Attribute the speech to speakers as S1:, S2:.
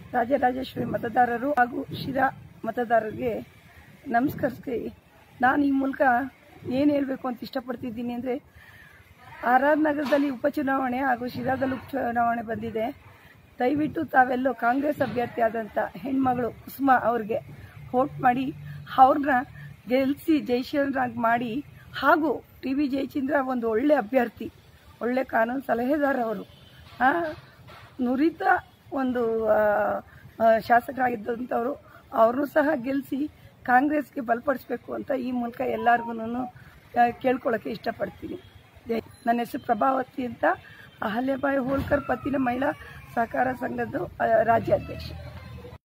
S1: ರಾಜರಾಜೇಶ್ವರಿ ಮತದಾರರು ಹಾಗೂ ಶಿರಾ ಮತದಾರರಿಗೆ ನಮಸ್ಕರಿಸಿ ನಾನು ಈ ಮೂಲಕ ಏನು ಹೇಳಬೇಕು ಅಂತ ಇಷ್ಟಪಡ್ತಿದ್ದೀನಿ ಅಂದರೆ ಆರ್ ಆರ್ ನಗರದಲ್ಲಿ ಉಪಚುನಾವಣೆ ಹಾಗೂ ಶಿರಾದಲ್ಲಿ ಉಪಚುನಾವಣೆ ಬಂದಿದೆ ದಯವಿಟ್ಟು ತಾವೆಲ್ಲೋ ಕಾಂಗ್ರೆಸ್ ಅಭ್ಯರ್ಥಿ ಆದಂಥ ಹೆಣ್ಮಗಳು ಕುಸುಮಾ ಅವ್ರಿಗೆ ವೋಟ್ ಮಾಡಿ ಅವ್ರನ್ನ ಗೆಲ್ಲಿಸಿ ಜಯಶೀಲರಾಗಿ ಮಾಡಿ ಹಾಗೂ ಟಿ ವಿ ಜಯಚಂದ್ರ ಒಂದು ಒಳ್ಳೆ ಅಭ್ಯರ್ಥಿ ಒಳ್ಳೆ ಕಾನೂನು ಸಲಹೆಗಾರ ಅವರು ಆ, ನುರಿತ ಒಂದು ಆ, ಆ, ಶಾಸಕರಾಗಿದ್ದಂಥವ್ರು ಅವ್ರನ್ನೂ ಸಹ ಗೆಲ್ಲಿಸಿ ಕಾಂಗ್ರೆಸ್ಗೆ ಬಲಪಡಿಸ್ಬೇಕು ಅಂತ ಈ ಮೂಲಕ ಎಲ್ಲರಿಗೂ ಕೇಳ್ಕೊಳ್ಳೋಕ್ಕೆ ಇಷ್ಟಪಡ್ತೀನಿ ಜೈ- ನನ್ನ ಹೆಸರು ಪ್ರಭಾವತಿ ಅಂತ ಅಹಲ್ಯಬಾಯಿ ಹೋಳ್ಕರ್ ಪತ್ತಿನ ಮಹಿಳಾ ಸಹಕಾರ ಸಂಘದ ಆ, ರಾಜ್ಯಾಧ್ಯಕ್ಷ